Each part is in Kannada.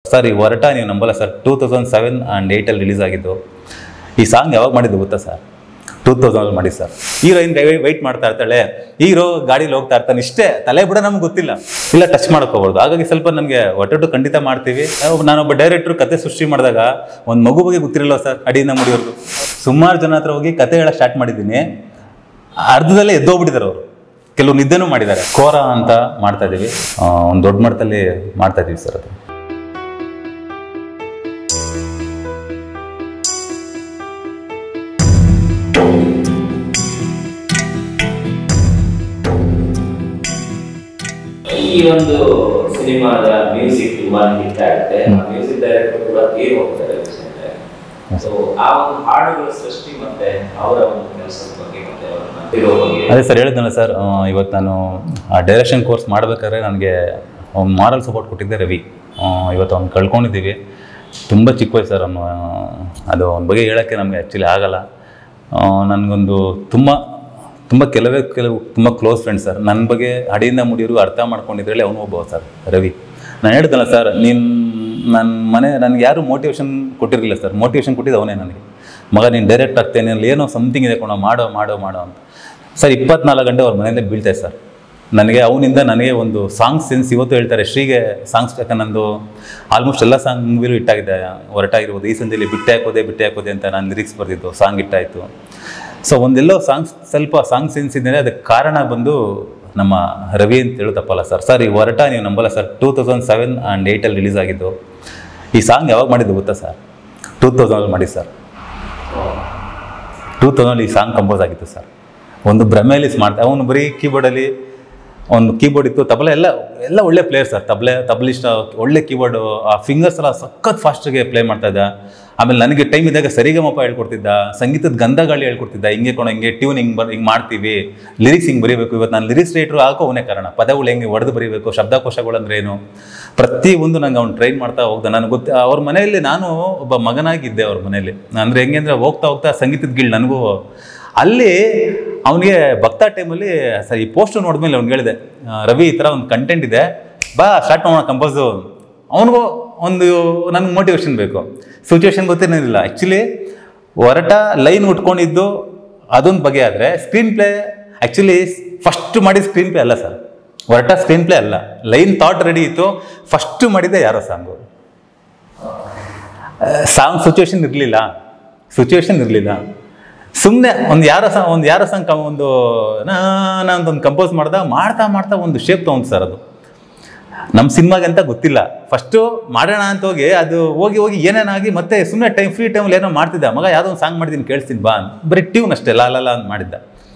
ಸರ್ ಈ ಹೊರಟ ನೀವು ನಂಬಲ್ಲ sir two thousand seven and ಏಯ್ಟಲ್ಲಿ ರಿಲೀಸ್ ಆಗಿದ್ದು ಈ ಸಾಂಗ್ ಯಾವಾಗ ಮಾಡಿದ್ದು ಗೊತ್ತಾ ಸರ್ ಟೂ ತೌಸಂಡ್ ಮಾಡಿ ಸರ್ ಹೀರೋಯಿನ್ ವೆಯ್ಟ್ ಮಾಡ್ತಾ ಇರ್ತಾಳೆ ಹೀರೋ ಗಾಡೀಲಿ ಹೋಗ್ತಾ ಇರ್ತಾನೆ ಇಷ್ಟೇ ತಲೆ ಬಿಡ ನಮ್ಗೆ ಗೊತ್ತಿಲ್ಲ ಇಲ್ಲ ಟಚ್ ಹೋಗ್ಬಾರ್ದು ಹಾಗಾಗಿ ಸ್ವಲ್ಪ ನನಗೆ ಒಟ್ಟೊಟ್ಟು ಖಂಡಿತ ಮಾಡ್ತೀವಿ ಒಬ್ಬ- ನಾನೊಬ್ಬ ಡೈರೆಕ್ಟ್ರು ಕತೆ ಸೃಷ್ಟಿ ಮಾಡಿದಾಗ ಒಂದು ಮಗು ಬಗ್ಗೆ ಗೊತ್ತಿರಲ್ಲ ಸರ್ ಅಡಿಯಿಂದ ಮುಡಿಯೋರ್ಗು ಸುಮಾರು ಜನ ಹತ್ರ ಹೋಗಿ ಕತೆ ಹೇಳಕ್ಕೆ ಸ್ಟಾರ್ಟ್ ಮಾಡಿದ್ದೀನಿ ಅರ್ಧದಲ್ಲೇ ಎದ್ದೋಗ್ಬಿಟ್ಟಿದ್ದಾರೆ ಅವರು ಕೆಲವು ನಿದ್ದೆನೂ ಮಾಡಿದ್ದಾರೆ ಕೋರ ಅಂತ ಮಾಡ್ತಾ ಇದ್ದೀವಿ ಒಂದು ದೊಡ್ಡ ಮಟ್ಟದಲ್ಲಿ ಮಾಡ್ತಾ ಇದ್ದೀವಿ ಸರ್ ಅದು ಈ ಒಂದು ಸಿನಿಮಾದ ಮ್ಯೂಸಿಕ್ ತುಂಬಾ ಹಿಟ್ ಆಗುತ್ತೆ ಮ್ಯೂಸಿಕ್ ಡೈರೆಕ್ಟರ್ ಕೂಡ ತೀರ್ ಹೋಗ್ತಾರೆ ಸೊ ಆ ಒಂದು ಹಾಡುಗಳ ಸೃಷ್ಟಿ ಮತ್ತೆ ಅವರ ಒಂದು ಕೆಲಸದ ಬಗ್ಗೆ ಮತ್ತೆ ಅವರನ್ನ ಇರೋ ಬಗ್ಗೆ ಅದೇ ಸರ್ ಹೇಳಿದ್ನಲ್ಲ ಸರ್ ಆ, ಇವತ್ತು ನಾನು ಆ ಡೈರೆಕ್ಷನ್ ಕೋರ್ಸ್ ಮಾಡಬೇಕಾದ್ರೆ ನನಗೆ ಅವ್ನು ಮಾರಲ್ ಸಪೋರ್ಟ್ ಕೊಟ್ಟಿದ್ದೆ ರವಿ ಆ, ಇವತ್ತು ಅವ್ನು ಕಳ್ಕೊಂಡಿದ್ದೀವಿ ತುಂಬ ಚಿಕ್ಕ ವಯಸ್ಸು ಸರ್ ಅವನು ಅದು ಅವನ ಬಗ್ಗೆ ಹೇಳೋಕ್ಕೆ ನಮಗೆ ಆ್ಯಕ್ಚುಲಿ ಆಗಲ್ಲ ಆ, ನನಗೊಂದು ತುಂಬ ತುಂಬ ಕೆಲವೇ ಕೆಲವು ತುಂಬ ಕ್ಲೋಸ್ ಫ್ರೆಂಡ್ಸ್ ಸರ್ ನನ್ನ ಬಗ್ಗೆ ಅಡಿಯಿಂದ ಮುಡಿಯೋರು ಅರ್ಥ ಮಾಡ್ಕೊಂಡಿದ್ರಲ್ಲಿ ಅವನು ಒಬ್ಬ ಸರ್ ರವಿ ನಾನು ಹೇಳಿದ್ನಲ್ಲ ಸರ್ ನೀನು ನನ್ನ ಮನೆ ನನಗೆ ಯಾರು ಮೋಟಿವೇಶನ್ ಕೊಟ್ಟಿರಲಿಲ್ಲ ಸರ್ ಮೋಟಿವೇಶನ್ ಕೊಟ್ಟಿದ್ದು ಅವನೇ ನನಗೆ ಮಗ ನೀನು ಡೈರೆಕ್ಟ್ ಆಗ್ತೇನೆ ಅಲ್ಲಿ ಏನೋ ಸಮಥಿಂಗ್ ಇದೆ ಕೊಣ ಮಾಡೋ ಮಾಡೋ ಮಾಡೋ ಅಂತ ಸರ್ ಇಪ್ಪತ್ನಾಲ್ಕು ಗಂಟೆ ಅವ್ರ ಮನೆಯಲ್ಲೇ ಬೀಳ್ತಾರೆ ಸರ್ ನನಗೆ ಅವನಿಂದ ನನಗೆ ಒಂದು ಸಾಂಗ್ ಸೆನ್ಸ್ ಇವತ್ತು ಹೇಳ್ತಾರೆ ಶ್ರೀಗೆ ಸಾಂಗ್ಸ್ ಯಾಕಂದ್ರೆ ನಂದು ಆಲ್ಮೋಸ್ಟ್ ಎಲ್ಲ ಸಾಂಗ್ ಮೂವಿಲೂ ಹಿಟ್ಟಾಗಿದೆ ಹೊರಟಾಗಿರ್ಬೋದು ಈ ಸಂಜೆಯಲ್ಲಿ ಬಿಟ್ಟೆ ಹಾಕೋದೆ ಬಿಟ್ಟೆ ಹಾಕೋದೆ ಅಂತ ನಾನು ಲಿರಿಕ್ಸ್ ಬರೆದಿದ್ದು ಸಾಂಗ್ ಹಿಟ್ಟಾಯಿತು ಸೊ ಒಂದೆಲ್ಲೋ ಸಾಂಗ್ಸ್ ಸ್ವಲ್ಪ ಸಾಂಗ್ ಸೆನ್ಸ್ ಇದ್ದರೆ ಅದಕ್ಕೆ ಕಾರಣ ಬಂದು ನಮ್ಮ ರವಿ ಅಂತ ಹೇಳೋ ತಪ್ಪಲ್ಲ ಸರ್ ಸರ್ ಈ ಹೊರಟ ನೀವು ನಂಬಲ್ಲ sir two thousand seven and ಏಯ್ಟಲ್ಲಿ ರಿಲೀಸ್ ಆಗಿದ್ದು ಈ ಸಾಂಗ್ ಯಾವಾಗ ಮಾಡಿದ್ದು ಗೊತ್ತಾ ಸರ್ ಟೂ ತೌಸಂಡಲ್ಲಿ ಮಾಡಿ ಸರ್ ಟೂ ತೌಸಂಡ್ ಈ ಸಾಂಗ್ ಕಂಪೋಸ್ ಆಗಿತ್ತು ಸರ್ ಒಂದು ಭ್ರಮೆಯಲ್ಲಿ ಮಾಡ್ತಾ ಅವನು ಬರೀ ಕೀಬೋರ್ಡಲ್ಲಿ ಒಂದು ಕೀಬೋರ್ಡ್ ಇತ್ತು ತಬಲೆ ಎಲ್ಲ ಎಲ್ಲ ಒಳ್ಳೆ ಪ್ಲೇಯರ್ ಸರ್ ತಬಲೆ ತಬಲಿಸ್ಟ್ ಒಳ್ಳೆ ಕೀಬೋರ್ಡು ಆ ಫಿಂಗರ್ಸ್ ಎಲ್ಲ ಸಖತ್ ಫಾಸ್ಟಾಗಿ ಪ್ಲೇ ಮಾಡ್ತಾ ಇದ್ದ ಆಮೇಲೆ ನನಗೆ ಟೈಮ್ ಇದ್ದಾಗ ಸರಿಗಮಪ ಹೇಳ್ಕೊಡ್ತಿದ್ದ ಸಂಗೀತದ ಗಂಧಗಾಳಿ ಹೇಳ್ಕೊಡ್ತಿದ್ದ ಹಿಂಗೆ ಕೊಣ ಹಿಂಗೆ ಟ್ಯೂನ್ ಹಿಂಗೆ ಬರ್ ಹಿಂಗೆ ಮಾಡ್ತೀವಿ ಲಿರಿಕ್ಸ್ ಹಿಂಗೆ ಬರೀಬೇಕು ಇವತ್ತು ನಾನು ಲಿರಿಕ್ಸ್ ರೈಟ್ರು ಹಾಕೋ ಅವನೇ ಕಾರಣ ಪದಗಳು ಹೆಂಗೆ ಹೊಡೆದು ಬರೀಬೇಕು ಶಬ್ದಕೋಶಗಳು ಅಂದ್ರೆ ಏನು ಪ್ರತಿಯೊಂದು ನಂಗೆ ಅವ್ನು ಟ್ರೈನ್ ಮಾಡ್ತಾ ಹೋಗ್ದ ನನಗೆ ಗೊತ್ತ ಅವ್ರ ಮನೆಯಲ್ಲಿ ನಾನು ಒಬ್ಬ ಮಗನಾಗಿದ್ದೆ ಅವ್ರ ಮನೆಯಲ್ಲಿ ಅಂದರೆ ಹೆಂಗೆ ಅಂದರೆ ಹೋಗ್ತಾ ಹೋಗ್ತಾ ಸಂಗೀತದ ಗಿಳ್ ನನಗೂ ಅಲ್ಲಿ ಅವನಿಗೆ ಭಕ್ತ ಟೈಮಲ್ಲಿ ಸರಿ ಈ ಪೋಸ್ಟ್ ನೋಡಿದ್ಮೇಲೆ ಅವ್ನಿಗೆ ಹೇಳಿದೆ ಆ, ರವಿ ಈ ಥರ ಒಂದು ಕಂಟೆಂಟ್ ಇದೆ ಬಾ ಸ್ಟಾರ್ಟ್ ಮಾಡೋಣ ಕಂಪೋಸು ಅವನಿಗೂ ಒಂದು ನನಗೆ ಮೋಟಿವೇಶನ್ ಬೇಕು ಸಿಚುವೇಶನ್ ಗೊತ್ತಿರಲಿಲ್ಲ ಆ್ಯಕ್ಚುಲಿ ಹೊರಟ ಲೈನ್ ಉಟ್ಕೊಂಡಿದ್ದು ಅದೊಂದು ಬಗೆ ಆದರೆ ಸ್ಕ್ರೀನ್ ಪ್ಲೇ ಆ್ಯಕ್ಚುಲಿ ಫಸ್ಟ್ ಮಾಡಿದ ಸ್ಕ್ರೀನ್ ಪ್ಲೇ ಅಲ್ಲ ಸರ್ ಹೊರಟ ಸ್ಕ್ರೀನ್ ಪ್ಲೇ ಅಲ್ಲ ಲೈನ್ ಥಾಟ್ ರೆಡಿ ಇತ್ತು ಫಸ್ಟ್ ಮಾಡಿದ್ದೆ ಯಾರೋ ಸಾಂಗು ಸಾಂಗ್ ಸಿಚುವೇಶನ್ ಇರಲಿಲ್ಲ ಸಿಚುವೇಶನ್ ಇರಲಿಲ್ಲ ಸುಮ್ಮನೆ ಒಂದು ಯಾರೋ ಸಾ ಒಂದು ಯಾರೋ ಸಾಂಗ್ ಕ ಒಂದು ನಾ ಅಂತ ಒಂದು ಕಂಪೋಸ್ ಮಾಡ್ದ ಮಾಡ್ತಾ ಮಾಡ್ತಾ ಒಂದು ಶೇಪ್ ತೊಗೊಂಡು ಸರ್ ಅದು ನಮ್ಮ ಸಿನಿಮಾಗೆ ಅಂತ ಗೊತ್ತಿಲ್ಲ ಫಸ್ಟು ಮಾಡೋಣ ಅಂತ ಹೋಗಿ ಅದು ಹೋಗಿ ಹೋಗಿ ಏನೇನಾಗಿ ಮತ್ತೆ ಸುಮ್ಮನೆ ಟೈಮ್ ಫ್ರೀ ಟೈಮಲ್ಲಿ ಏನೋ ಮಾಡ್ತಿದ್ದ ಮಗ ಯಾವುದೋ ಒಂದು ಸಾಂಗ್ ಮಾಡಿದ್ದೀನಿ ಕೇಳಿಸ್ತೀನಿ ಬಾ ಅಂತ ಬರೀ ಟ್ಯೂನ್ ಅಷ್ಟೇ ಲಾ ಲಾ ಲಾ ಅಂತ ಮಾಡಿದ್ದ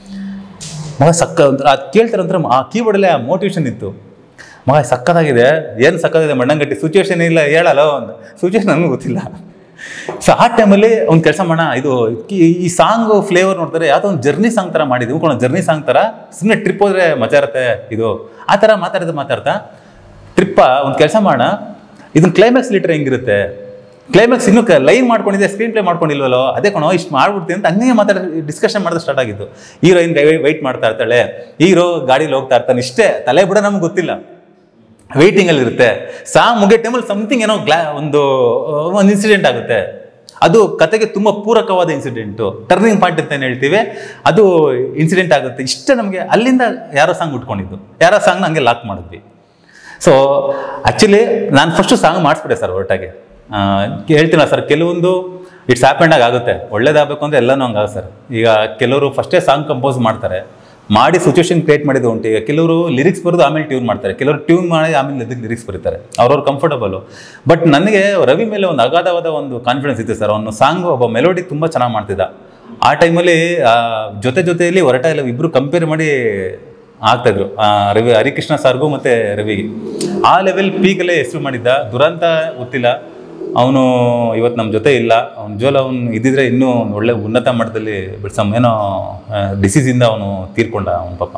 ಮಗ ಸಕ್ಕ ಒಂಥರ ಅದು ಕೇಳ್ತಾರೆ ಒಂಥರ ಆ ಕೀಬೋರ್ಡಲ್ಲೇ ಆ ಮೋಟಿವೇಶನ್ ಇತ್ತು ಮಗ ಸಕ್ಕತ್ತಾಗಿದೆ ಏನು ಸಕ್ಕತ್ತಾಗಿದೆ ಮಣ್ಣಂಗಟ್ಟಿ ಸಿಚುವೇಶನ್ ಇಲ್ಲ ಹೇಳಲ್ಲ ಒಂದು ಸಿಚುವೇಶನ್ ನನಗೂ ಗೊತ್ತಿಲ್ಲ ಸೊ ಆ ಟೈಮಲ್ಲಿ ಒಂದು ಕೆಲಸ ಮಾಡೋಣ ಇದು ಈ- ಈ ಸಾಂಗ್ ಫ್ಲೇವರ್ ನೋಡ್ತಾರೆ ಯಾವುದೋ ಒಂದು ಜರ್ನಿ ಸಾಂಗ್ ಥರ ಮಾಡಿದ್ವಿ ಕೊಣ ಜರ್ನಿ ಸಾಂಗ್ ಥರ ಸುಮ್ಮನೆ ಟ್ರಿಪ್ ಹೋದ್ರೆ ಮಜಾ ಇರುತ್ತೆ ಇದು ಆ ಥರ ಮಾತಾಡ್ತಾ ಮಾತಾಡ್ತಾ ಟ್ರಿಪ್ಪ ಒಂದು ಕೆಲಸ ಮಾಡೋಣ ಇದನ್ನ ಕ್ಲೈಮ್ಯಾಕ್ಸ್ ಲೀಟ್ರ್ ಹೆಂಗಿರುತ್ತೆ ಕ್ಲೈಮ್ಯಾಕ್ಸ್ ಇನ್ನೂ ಲೈನ್ ಮಾಡ್ಕೊಂಡಿದ್ದೆ ಸ್ಕ್ರೀನ್ ಪ್ಲೇ ಮಾಡ್ಕೊಂಡಿಲ್ವಲ್ಲೋ ಅದೇ ಕಣೋ ಇಷ್ಟು ಮಾಡ್ಬಿಡ್ತೀನಿ ಅಂತ ಹಂಗೆ ಮಾತಾಡ ಡಿಸ್ಕಷನ್ ಮಾಡೋದು ಸ್ಟಾರ್ಟ್ ಆಗಿದ್ದು ಹೀರೋಯಿನ್ ವೆಯ್ಟ್ ಮಾಡ್ತಾ ಇರ್ತಾಳೆ ಹೀರೋ ಗಾಡೀಲಿ ಹೋಗ್ತಾ ಇರ್ತಾನೆ ಇಷ್ಟೇ ತಲೆ ಬಿಡ ನಮ್ಗೆ ಗೊತ್ತಿಲ್ಲ ವೇಟಿಂಗ್ ಅಲ್ಲಿ ಇರುತ್ತೆ ಸಾಂಗ್ ಮುಗಿಯೋ ಟೈಮಲ್ಲಿ ಸಮಥಿಂಗ್ ಏನೋ ಗ್ಲಾ ಒಂದು ಒಂದು ಇನ್ಸಿಡೆಂಟ್ ಆಗುತ್ತೆ ಅದು ಕತೆಗೆ ತುಂಬ ಪೂರಕವಾದ ಇನ್ಸಿಡೆಂಟು ಟರ್ನಿಂಗ್ ಪಾಯಿಂಟ್ ಅಂತ ಏನು ಹೇಳ್ತೀವಿ ಅದು ಇನ್ಸಿಡೆಂಟ್ ಆಗುತ್ತೆ ಇಷ್ಟೇ ನಮಗೆ ಅಲ್ಲಿಂದ ಯಾರೋ ಸಾಂಗ್ ಉಟ್ಕೊಂಡಿದ್ದು ಯಾರೋ ಸಾಂಗ್ನ ಹಂಗೆ ಲಾಕ್ ಮಾಡಿದ್ವಿ ಸೊ ಆ್ಯಕ್ಚುಲಿ ನಾನು ಫಸ್ಟು ಸಾಂಗ್ ಮಾಡಿಸ್ಬಿಟ್ಟೆ ಸರ್ ಹೊರಟಾಗೆ ಹೇಳ್ತೀನಲ್ಲ ಸರ್ ಕೆಲವೊಂದು ಇಟ್ಸ್ ಹ್ಯಾಪೆಂಡಾಗಿ ಆಗುತ್ತೆ ಒಳ್ಳೇದಾಗಬೇಕು ಅಂದರೆ ಎಲ್ಲನೂ ಹಂಗಾಗುತ್ತೆ ಸರ್ ಈಗ ಕೆಲವರು ಫಸ್ಟೇ ಸಾಂಗ್ ಕಂಪೋಸ್ ಮಾಡ್ತಾರೆ ಮಾಡಿ ಸಿಚುವೇಶನ್ ಕ್ರಿಯೇಟ್ ಮಾಡಿದ್ದು ಉಂಟು ಈಗ ಕೆಲವರು ಲಿರಿಕ್ಸ್ ಬರೆದು ಆಮೇಲೆ ಟ್ಯೂನ್ ಮಾಡ್ತಾರೆ ಕೆಲವರು ಟ್ಯೂನ್ ಮಾಡಿ ಆಮೇಲೆ ಅದಕ್ಕೆ ಲಿರಿಕ್ಸ್ ಬರೀತಾರೆ ಅವ್ರವ್ರ ಕಂಫರ್ಟಬಲು ಬಟ್ ನನಗೆ ರವಿ ಮೇಲೆ ಒಂದು ಅಗಾಧವಾದ ಒಂದು ಕಾನ್ಫಿಡೆನ್ಸ್ ಇತ್ತು ಸರ್ ಅವನು ಸಾಂಗ್ ಒಬ್ಬ ಮೆಲೋಡಿ ತುಂಬ ಚೆನ್ನಾಗಿ ಮಾಡ್ತಿದ್ದ ಆ ಟೈಮಲ್ಲಿ ಜೊತೆ ಜೊತೆಯಲ್ಲಿ ಹೊರಟ ಎಲ್ಲ ಇಬ್ಬರು ಕಂಪೇರ್ ಮಾಡಿ ಆಗ್ತಾಯಿದ್ರು ಆ, ರವಿ ಹರಿಕೃಷ್ಣ ಸರ್ಗೂ ಮತ್ತು ರವಿಗೆ ಆ ಲೆವೆಲ್ ಪೀಕಲ್ಲೇ ಹೆಸರು ಮಾಡಿದ್ದ ದುರಂತ ಗೊತ್ತಿಲ್ಲ ಅವನು ಇವತ್ತು ನಮ್ಮ ಜೊತೆ ಇಲ್ಲ ಅವ್ನ ಜೋಲ ಅವನು ಇದ್ದಿದ್ರೆ ಇನ್ನೂ ಒಂದು ಒಳ್ಳೆ ಉನ್ನತ ಮಟ್ಟದಲ್ಲಿ ಬಿಡ್ಸಮ್ ಏನೋ ಡಿಸೀಸಿಂದ ಅವನು ತೀರ್ಕೊಂಡ ಅವನ ಪಾಪ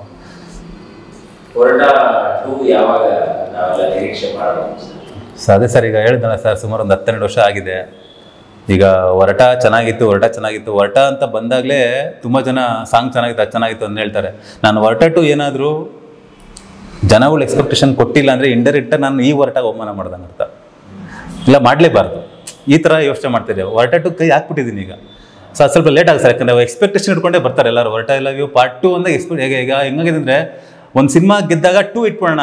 ಹೊರಟ ಟೂ ಯಾವಾಗ ನಾವೆಲ್ಲ ನಿರೀಕ್ಷೆ ಮಾಡಬಹುದು ಸರ್ ಸೊ ಅದೇ ಸರ್ ಈಗ ಹೇಳಿದ್ನಲ್ಲ ಸರ್ ಸುಮಾರು ಒಂದು ಹತ್ತೆರಡು ವರ್ಷ ಆಗಿದೆ ಈಗ ಹೊರಟ ಚೆನ್ನಾಗಿತ್ತು ಹೊರಟ ಚೆನ್ನಾಗಿತ್ತು ಹೊರಟ ಅಂತ ಬಂದಾಗಲೇ ತುಂಬ ಜನ ಸಾಂಗ್ ಚೆನ್ನಾಗಿತ್ತು ಅದು ಚೆನ್ನಾಗಿತ್ತು ಅಂತ ಹೇಳ್ತಾರೆ ನಾನು ಹೊರಟ ಟು ಏನಾದರೂ ಜನಗಳು ಎಕ್ಸ್ಪೆಕ್ಟೇಷನ್ ಕೊಟ್ಟಿಲ್ಲ ಅಂದರೆ ಇಂಡೈರೆಕ್ಟಾಗಿ ನಾನು ಈ ಹೊರಟಾಗ ಅವಮಾನ ಮಾಡ್ದಂಗೆ ಅರ್ಥ ಇಲ್ಲ ಮಾಡಲೇಬಾರ್ದು ಈ ಥರ ಯೋಚನೆ ಮಾಡ್ತಿದ್ದೆ ಹೊರಟ ಟು ಕೈ ಹಾಕ್ಬಿಟ್ಟಿದ್ದೀನಿ ಈಗ ಸೊ ಅದು ಸ್ವಲ್ಪ ಲೇಟ್ ಆಗುತ್ತೆ ಸರ್ ಯಾಕಂದರೆ ಎಕ್ಸ್ಪೆಕ್ಟೇಷನ್ ಇಟ್ಕೊಂಡೇ ಬರ್ತಾರೆ ಎಲ್ಲರೂ ಹೊರಟ ಎಲ್ಲ ವ್ಯೂ ಪಾರ್ಟ್ ಟು ಅಂದಾಗ ಎಕ್ಸ್ಪೆಕ್ಟ್ ಈಗ ಈಗ ಹೆಂಗಾಗಿದೆ ಅಂದರೆ ಒಂದು ಸಿನಿಮಾ ಗೆದ್ದಾಗ ಟೂ ಇಟ್ಬಿಡೋಣ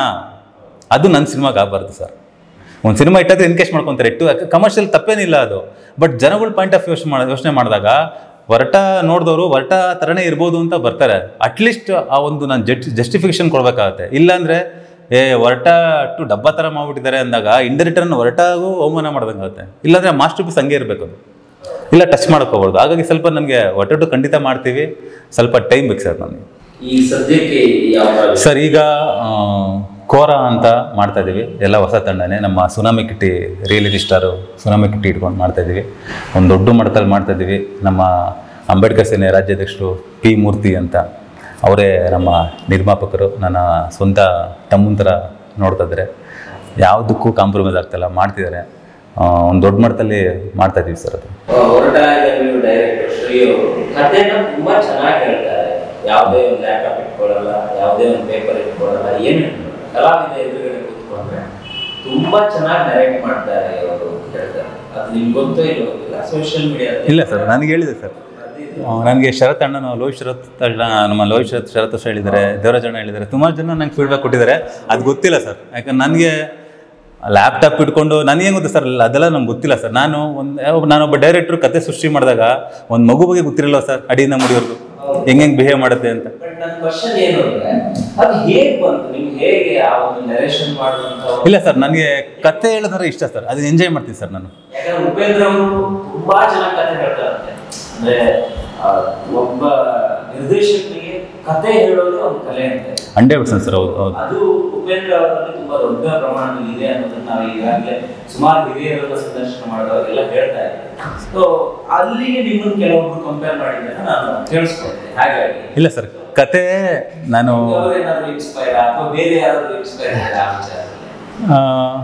ಅದು ನನ್ನ ಸಿನಿಮಾಗೆ ಆಗಬಾರ್ದು ಸರ್ ಒಂದು ಸಿನಿಮಾ ಇಟ್ಟಾದ್ರೆ ಎನ್ಕೇಶ್ ಮಾಡ್ಕೊತಾರೆ ಟು ಕಮರ್ಷಿಯಲ್ ತಪ್ಪೇನಿಲ್ಲ ಅದು ಬಟ್ ಜನಗಳ ಪಾಯಿಂಟ್ ಆಫ್ ಯೋಚನೆ ಮಾಡಿ ಯೋಚನೆ ಮಾಡಿದಾಗ ಹೊರಟ ನೋಡಿದವರು ಹೊರಟ ಥರನೇ ಇರ್ಬೋದು ಅಂತ ಬರ್ತಾರೆ ಅಟ್ಲೀಸ್ಟ್ ಆ ಒಂದು ನಾನು ಜಸ್ಟ್ ಜಸ್ಟಿಫಿಕೇಶನ್ ಕೊಡಬೇಕಾಗತ್ತೆ ಇಲ್ಲಾಂದರೆ ಏ ಹೊರಟ ಟು ಡಬ್ಬ ಥರ ಮಾಡ್ಬಿಟ್ಟಿದ್ದಾರೆ ಅಂದಾಗ ಇಂಡೈರೆಕ್ಟರ್ನ ಹೊರಟಾಗೂ ಅವಮಾನ ಮಾಡ್ದಂಗೆ ಆಗುತ್ತೆ ಇಲ್ಲಾಂದರೆ ಮಾಸ್ಟರ್ ಪೀಸ್ ಹಂಗೆ ಇರಬೇಕು ಅದು ಇಲ್ಲ ಟಚ್ ಹೋಗ್ಬಾರ್ದು ಹಾಗಾಗಿ ಸ್ವಲ್ಪ ನನಗೆ ಹೊರಟು ಖಂಡಿತ ಮಾಡ್ತೀವಿ ಸ್ವಲ್ಪ ಟೈಮ್ ಬೇಕು ಸರ್ ನನಗೆ ಈ ಸದ್ಯಕ್ಕೆ ಯಾವ project? ಸರ್ ಈಗ ಆ, ಕೋರ ಅಂತ ಮಾಡ್ತಾ ಇದ್ದೀವಿ ಎಲ್ಲ ಹೊಸ ತಂಡನೇ ನಮ್ಮ tsunami Kitty reality star tsunami Kitty ಇಟ್ಕೊಂಡು ಮಾಡ್ತಾ ಇದ್ದೀವಿ ಒಂದು ದೊಡ್ಡ ಮಟ್ಟದಲ್ಲಿ ಮಾಡ್ತಾ ಇದ್ದೀವಿ ನಮ್ಮ ಅಂಬೇಡ್ಕರ್ ಸೇನೆ ರಾಜ್ಯಾಧ್ಯಕ್ಷರು ಪಿ ಮೂರ್ತಿ ಅಂತ ಅವರೇ ನಮ್ಮ ನಿರ್ಮಾಪಕರು ನನ್ನ ಸ್ವಂತ ತಮ್ಮನ ಥರ ನೋಡ್ತಾ ಇದ್ದಾರೆ ಯಾವುದಕ್ಕೂ ಕಾಂಪ್ರಮೈಸ್ ಆಗ್ತಾಯಿಲ್ಲ ಮಾಡ್ತಿದ್ದಾರೆ ಒಂದು ದೊಡ್ಡ ಮಟ್ಟದಲ್ಲಿ ಮಾಡ್ತಾ ಇದ್ದೀವಿ ಸರ್ ಅದು ಹೊರಟ ಡೈರೆಕ್ಟರ್ ಶ್ರೀ ಅವರು ಕಥೆನ ತುಂಬಾ ಚೆನ್ನಾಗಿ ಹೇಳ್ತಾರೆ ಯಾವುದೇ ಒಂದು ಲ್ಯಾಪ್ಟಾಪ್ ಇಟ್ಕೊಳ್ಳಲ್ಲ ಯಾವುದೇ ಒಂದು ಪೇಪರ್ ಇಟ್ಕೊಳ್ಳಲ್ಲ ಏನು ಕಲಾವಿದ ಎದುರುಗಡೆ ಕೂತ್ಕೊಂಡ್ರೆ ತುಂಬಾ ಚೆನ್ನಾಗಿ ಡೈರೆಕ್ಟ್ ಮಾಡ್ತಾರೆ ಅವರು ಹೇಳ್ತಾರೆ ಅದು ನಿಮ್ಗೆ ಗೊತ್ತೋ ಇಲ್ಲ ಗೊತ್ತಿಲ್ಲ ಸೋಷಿಯಲ್ ಮೀಡಿಯಾ ಇಲ್ಲ ಸರ್ ನನಗೆ ಹೇಳಿದೆ ಸರ್ ನನಗೆ ಶರತ್ ಅಣ್ಣನು ಲೋಹಿತ್ ಶರತ್ ಅಣ್ಣ ನಮ್ಮ ಲೋಹಿತ್ ಶರತ್ ಶರತ್ ವರ್ಷ ಹೇಳಿದ್ದಾರೆ ದೇವರಾಜ್ ಅಣ್ಣ ಹೇಳಿದ್ದಾರೆ ಸುಮಾರು ಜನ ನಂಗೆ ಫೀಡ್ಬ್ಯಾಕ್ ಕೊಟ್ಟಿದ್ದಾರೆ ಅದು ಗೊತ್ತಿಲ್ಲ ಸರ್ ಯಾಕಂದ್ರೆ ನನಗೆ ಲ್ಯಾಪ್ಟಾಪ್ ಇಟ್ಕೊಂಡು ನನಗೆ ಗೊತ್ತು ಸರ್ ಅದೆಲ್ಲ ನಂಗೆ ಗೊತ್ತಿಲ್ಲ ಸರ್ ನಾನು ಒಂದು ನಾನೊಬ್ಬ ಡೈರೆಕ್ಟ್ರು ಕತೆ ಸೃಷ್ಟಿ ಮಾಡಿದಾಗ ಒಂದು ಮಗು ಬಗ್ಗೆ ಗೊತ್ತಿರಲ್ಲ ಸರ್ ಅಡಿಯಿಂದ ಮುಡಿಯೋರ್ಗು ಹೆಂಗೆ ಹೆಂಗೆ ಬಿಹೇವ್ ಮಾಡುತ್ತೆ ಅಂತ ಬಟ್ ನನ್ನ ಕ್ವಶನ್ ಏನು ಅಂದ್ರೆ ಅದು ಹೇಗೆ ಬಂತು ನಿಮ್ಗೆ ಹೇಗೆ ಆ ಒಂದು ನರೇಷನ್ ಮಾಡುವಂತ ಒಂದು- ಇಲ್ಲ ಸರ್ ನನಗೆ ಕತೆ ಹೇಳೋದ್ರೆ ಇಷ್ಟ ಸರ್ ಅದನ್ನ ಎಂಜಾಯ್ ಮಾಡ್ತೀನಿ ಸರ್ ನಾನು ಯಾಕಂದ್ರೆ ಉಪೇಂದ್ರ ಅವರು ತುಂಬಾ ಚೆನ್ನಾಗಿ ಕತೆ ಹೇಳ್ತಾರಂತೆ ಅಂದ್ರೆ ಆ, ಒಬ್ಬ ನಿರ್ದೇಶಕನಿಗೆ ಕತೆ ಹೇಳೋದು ಒಂದು ಕಲೆ ಅಂತೆ ಹಂಡ್ರೆಡ್ ಪರ್ಸೆಂಟ್ ಸರ್ ಹೌದು ಹೌದು ಅದು ಉಪೇಂದ್ರ ಅವರಲ್ಲಿ ತುಂಬಾ ದೊಡ್ಡ ಪ್ರಮಾಣದಲ್ಲಿ ಇದೆ ಅನ್ನೋದನ್ನ ನಾವು ಈಗಾಗಲೇ ಸುಮಾರು ಹಿರಿಯರನ್ನ ಸಂದರ್ಶನ ಮಾಡಿದವರೆಲ್ಲ ಹೇಳ್ತಾ ಇದ್ದಾರೆ ಸೊ ಅಲ್ಲಿಗೆ ನಿಮ್ಮನ್ನು ಕೆಲವೊಬ್ರು ಕಂಪೇರ್ ಮಾಡಿದ್ದನ್ನ ನಾನು ಕೇಳಿಸ್ಕೊಂಡೆ ಹಾಗಾಗಿ ಇಲ್ಲ ಸರ್ ಕತೆ ನಾನು ಅವರೇನಾದ್ರು ಇನ್ಸ್ಪೈರ್ ಅಥವಾ ಬೇರೆ ಯಾರಾದ್ರೂ ಇನ್ಸ್ಪೈರ್ ಆ ವಿಚಾರದಲ್ಲಿ ಆ,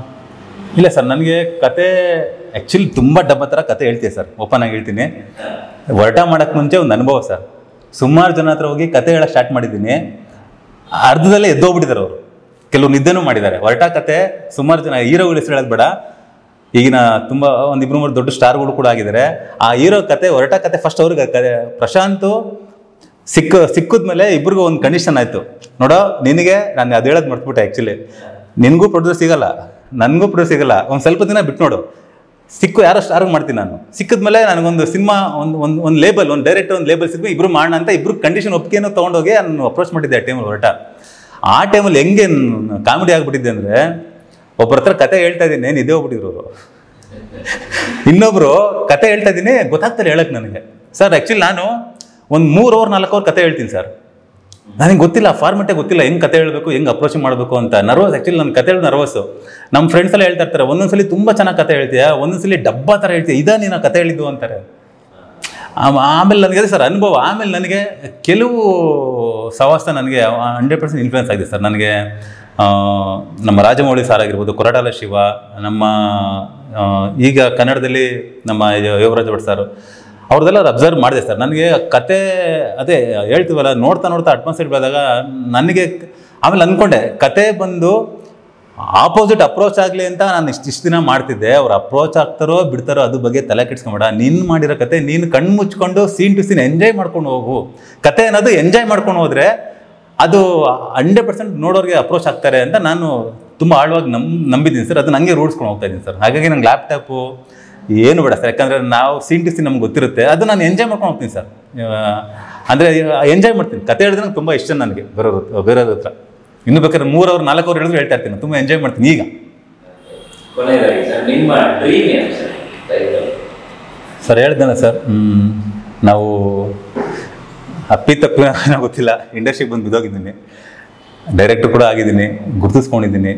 ಇಲ್ಲ ಸರ್ ನನಗೆ ಕತೆ ಆ್ಯಕ್ಚುಲಿ ತುಂಬ ಡಬ್ಬ ಥರ ಕತೆ ಹೇಳ್ತೀವಿ ಸರ್ ಓಪನ್ ಆಗಿ ಹೇಳ್ತೀನಿ ಹೊರಟ ಮಾಡೋಕ್ಕೆ ಮುಂಚೆ ಒಂದು ಅನುಭವ ಸರ್ ಸುಮಾರು ಜನ ಹತ್ರ ಹೋಗಿ ಕತೆ ಹೇಳಕ್ಕೆ ಸ್ಟಾರ್ಟ್ ಮಾಡಿದ್ದೀನಿ ಅರ್ಧದಲ್ಲೇ ಎದ್ದೋಗ್ಬಿಟ್ಟಿದ್ದಾರೆ ಅವರು ಕೆಲವು ನಿದ್ದೆನೂ ಮಾಡಿದ್ದಾರೆ ಹೊರಟ ಕತೆ ಸುಮಾರು ಜನ ಹೀರೋಗಳು ಹೆಸರು ಹೇಳೋದು ಬೇಡ ಈಗಿನ ತುಂಬ ಒಂದು ಇಬ್ಬರು ಮೂರು ದೊಡ್ಡ ಸ್ಟಾರ್ಗಳು ಕೂಡ ಆಗಿದ್ದಾರೆ ಆ ಹೀರೋ ಕತೆ ಹೊರಟ ಕತೆ ಫಸ್ಟ್ ಅವ್ರಿಗೆ ಕತೆ ಪ್ರಶಾಂತು ಸಿಕ್ಕ ಸಿಕ್ಕಿದ್ಮೇಲೆ ಇಬ್ರಿಗೂ ಒಂದು ಕಂಡೀಷನ್ ಆಯಿತು ನೋಡೋ ನಿನಗೆ ನಾನು ಅದು ಹೇಳೋದು ಮರ್ತ್ಬಿಟ್ಟೆ ಆ್ಯಕ್ಚುಲಿ ನಿನಗೂ ಪ್ರೊಡ್ಯೂಸರ್ ಸಿಗಲ್ಲ ನನಗೂ ಪ್ರೊಡ್ಯೂಸರ್ ಸಿಗಲ್ಲ ಒಂದು ಸ್ವಲ್ಪ ದಿನ ಬಿಟ್ಟು ನೋಡು ಸಿಕ್ಕು ಯಾರೋ ಸ್ಟಾರ್ಗ್ ಮಾಡ್ತೀನಿ ನಾನು ಸಿಕ್ಕಿದ್ಮೇಲೆ ನನಗೊಂದು ಸಿನಿಮಾ ಒಂದು ಒಂದು ಒಂದು ಲೇಬಲ್ ಒಂದು ಡೈರೆಕ್ಟರ್ ಒಂದು ಲೇಬಲ್ ಸಿಗ್ಬೇಕು ಇಬ್ರು ಮಾಡೋಣ ಅಂತ ಇಬ್ರು ಕಂಡೀಷನ್ ಒಪ್ಪಿಗೆನೂ ತೊಗೊಂಡೋಗಿ ನಾನು ಅಪ್ರೋಚ್ ಮಾಡಿದ್ದೆ ಆ ಟೈಮಲ್ಲಿ ಹೊರಟ ಆ ಟೈಮಲ್ಲಿ ಹೆಂಗೆ ಕಾಮಿಡಿ ಆಗ್ಬಿಟ್ಟಿದ್ದೆ ಅಂದರೆ ಒಬ್ಬರ ಹತ್ರ ಕತೆ ಹೇಳ್ತಾ ಇದ್ದೀನಿ ನಿದ್ದೆ ಹೋಗ್ಬಿಟ್ಟಿದ್ರು ಅವರು ಇನ್ನೊಬ್ರು ಕತೆ ಹೇಳ್ತಾ ಇದ್ದೀನಿ ಗೊತ್ತಾಗ್ತಾರೆ ಹೇಳಕ್ ನನಗೆ ಸರ್ ಆ್ಯಕ್ಚುಲಿ ನಾನು ಒಂದು ಮೂರು ಅವರ್ ನಾಲ್ಕು ಅವರ್ ಕತೆ ಹೇಳ್ತೀನಿ ಸರ್ ನನಗೆ ಗೊತ್ತಿಲ್ಲ ಫಾರ್ಮೆಟೇ ಗೊತ್ತಿಲ್ಲ ಹೆಂಗೆ ಕತೆ ಹೇಳಬೇಕು ಹೆಂಗೆ ಅಪ್ರೋಚ್ ಮಾಡಬೇಕು ಅಂತ ನರ್ವಸ್ ಆ್ಯಕ್ಚುಲಿ ನನ್ನ ಕತೆ ಹೇಳಿ ನರ್ವಸ್ಸು ನಮ್ಮ ಫ್ರೆಂಡ್ಸ್ ಎಲ್ಲ ಹೇಳ್ತಾ ಇರ್ತಾರೆ ಒಂದೊಂದ್ಸಲಿ ತುಂಬ ಚೆನ್ನಾಗಿ ಕತೆ ಹೇಳ್ತೀಯ ಒಂದೊಂದ್ಸಲಿ ಡಬ್ಬಾ ಥರ ಹೇಳ್ತೀಯ ಇದಾ ನೀನು ಕತೆ ಹೇಳಿದ್ದು ಅಂತಾರೆ ಆಮ- ಆಮೇಲೆ ನನಗೆ ಅದೇ ಸರ್ ಅನುಭವ ಆಮೇಲೆ ನನಗೆ ಕೆಲವು ಸವಾಸ ನನಗೆ ಹಂಡ್ರೆಡ್ ಪರ್ಸೆಂಟ್ ಇನ್ಫ್ಲುಯೆನ್ಸ್ ಆಗಿದೆ ಸರ್ ನನಗೆ ಆ, ನಮ್ಮ ರಾಜಮೌಳಿ ಸಾರ್ ಆಗಿರ್ಬೋದು ಕೊರಟಾಲ ಶಿವ ನಮ್ಮ ಆ, ಈಗ ಕನ್ನಡದಲ್ಲಿ ನಮ್ಮ ಯೋಗರಾಜ್ ಭಟ್ ಸರ್ ಅವ್ರದ್ದೆಲ್ಲ ಅಬ್ಸರ್ವ್ ಮಾಡಿದೆ ಸರ್ ನನಗೆ ಕತೆ ಅದೇ ಹೇಳ್ತೀವಲ್ಲ ನೋಡ್ತಾ ನೋಡ್ತಾ ಅಟ್ಮಾಸ್ಫಿಯರ್ ಬೆಳೆದಾಗ ನನಗೆ ಆಮೇಲೆ ಅಂದ್ಕೊಂಡೆ ಕತೆ ಬಂದು ಆಪೋಸಿಟ್ ಅಪ್ರೋಚ್ ಆಗಲಿ ಅಂತ ನಾನು ಇಷ್ಟು ಇಷ್ಟು ದಿನ ಮಾಡ್ತಿದ್ದೆ ಅವ್ರು ಅಪ್ರೋಚ್ ಆಗ್ತಾರೋ ಬಿಡ್ತಾರೋ ಅದ್ರ ಬಗ್ಗೆ ತಲೆ ಕೆಡ್ಸ್ಕೊಂಬೇಡ ನೀನು ಮಾಡಿರೋ ಕತೆ ನೀನು ಕಣ್ಣು ಮುಚ್ಕೊಂಡು ಸೀನ್ ಟು ಸೀನ್ ಎಂಜಾಯ್ ಮಾಡ್ಕೊಂಡು ಹೋಗು ಕತೆ ಅನ್ನೋದು ಎಂಜಾಯ್ ಮಾಡ್ಕೊಂಡು ಹೋದ್ರೆ ಅದು ಹಂಡ್ರೆಡ್ ಪರ್ಸೆಂಟ್ ನೋಡೋರಿಗೆ ಅಪ್ರೋಚ್ ಆಗ್ತಾರೆ ಅಂತ ನಾನು ತುಂಬ ಆಳವಾಗಿ ನಮ್ ನಂಬಿದ್ದೀನಿ ಸರ್ ಅದು ನನಗೆ ರೂಢಿಸ್ಕೊಂಡು ಹೋಗ್ತಾ ಇದ್ದೀನಿ ಸರ್ ಹಾಗಾಗಿ ನಂಗೆ ಲ್ಯಾಪ್ಟಾಪು ಏನು ಬೇಡ ಸರ್ ಯಾಕಂದರೆ ನಾವು ಸೀನ್ ಟು ಸೀನ್ ನಮ್ಗೆ ಗೊತ್ತಿರುತ್ತೆ ಅದು ನಾನು ಎಂಜಾಯ್ ಮಾಡ್ಕೊಂಡು ಹೋಗ್ತೀನಿ ಸರ್ ಅಂದರೆ ಎಂಜಾಯ್ ಮಾಡ್ತೀನಿ ಕತೆ ಹೇಳಿದ್ರೆ ನಂಗೆ ತುಂಬ ಇಷ್ಟ ನನಗೆ ಬೇರೆಯವ್ರ ಬೇರೆಯವ್ರ ಹತ್ರ ಇನ್ನು ಬೇಕಾದ್ರೆ ಮೂರು ಅವ್ರು ನಾಲ್ಕು ಅವ್ರು ಹೇಳಿದ್ರು ಹೇಳ್ತಾ ಇರ್ತೀನಿ ತುಂಬ ಎಂಜಾಯ್ ಮಾಡ್ತೀನಿ ಈಗ ಕೊನೆಯದಾಗಿ ಸರ್ ನಿಮ್ಮ ಡ್ರೀಮ್ ಏನು ಸರ್ ಲೈಫಲ್ಲಿ ಸರ್ ಹೇಳ್ದೇನೆ ಸರ್ ಹ್ಮ್, ನಾವು ಅಪ್ಪಿ ತಪ್ಪಿ ಏನೋ ಗೊತ್ತಿಲ್ಲ ಇಂಡಸ್ಟ್ರಿಗೆ ಬಂದು ಬಿದ್ದೋಗಿದ್ದೀನಿ ಡೈರೆಕ್ಟರ್ ಕೂಡ ಆಗಿದ್ದೀನಿ ಗುರುತಿಸ್ಕೊಂಡಿದ್ದೀನಿ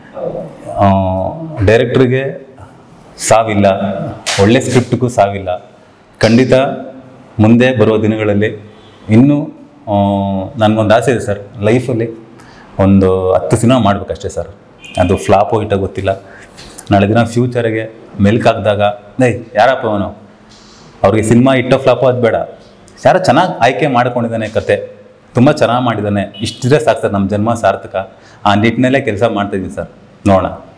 ಡೈರೆಕ್ಟ್ರಿಗೆ ಸಾವಿಲ್ಲ ಒಳ್ಳೆ ಸ್ಕ್ರಿಪ್ಟ್ಗೂ ಸಾವಿಲ್ಲ ಖಂಡಿತ ಮುಂದೆ ಬರುವ ದಿನಗಳಲ್ಲಿ ಇನ್ನೂ ಆ, ನನಗೊಂದು ಆಸೆ ಇದೆ ಸರ್ ಲೈಫಲ್ಲಿ ಒಂದು ಹತ್ತು ಸಿನಿಮಾ ಮಾಡ್ಬೇಕಷ್ಟೇ ಸರ್ ಅದು ಫ್ಲಾಪೋ ಇಟ್ಟ ಗೊತ್ತಿಲ್ಲ ನಾಳೆ ದಿನ ಫ್ಯೂಚರಿಗೆ ಮೆಲ್ಕ್ ಹಾಕಿದಾಗ ಏಯ್ ಯಾರಪ್ಪ ಅವನು ಅವ್ರಿಗೆ ಸಿನಿಮಾ ಇಟ್ಟೋ ಫ್ಲಾಪೋ ಅದು ಬೇಡ ಯಾರೋ ಚೆನ್ನಾಗಿ ಆಯ್ಕೆ ಮಾಡ್ಕೊಂಡಿದ್ದಾನೆ ಕತೆ ತುಂಬ ಚೆನ್ನಾಗಿ ಮಾಡಿದ್ದಾನೆ ಇಷ್ಟಿದ್ರೆ ಸಾಕು ಸರ್ ನಮ್ಮ ಜನ್ಮ ಸಾರ್ಥಕ ಆ ನಿಟ್ಟಿನಲ್ಲೇ ಕೆಲಸ ಮಾಡ್ತಾಯಿದ್ದೀನಿ ಸರ್ ನೋಡೋಣ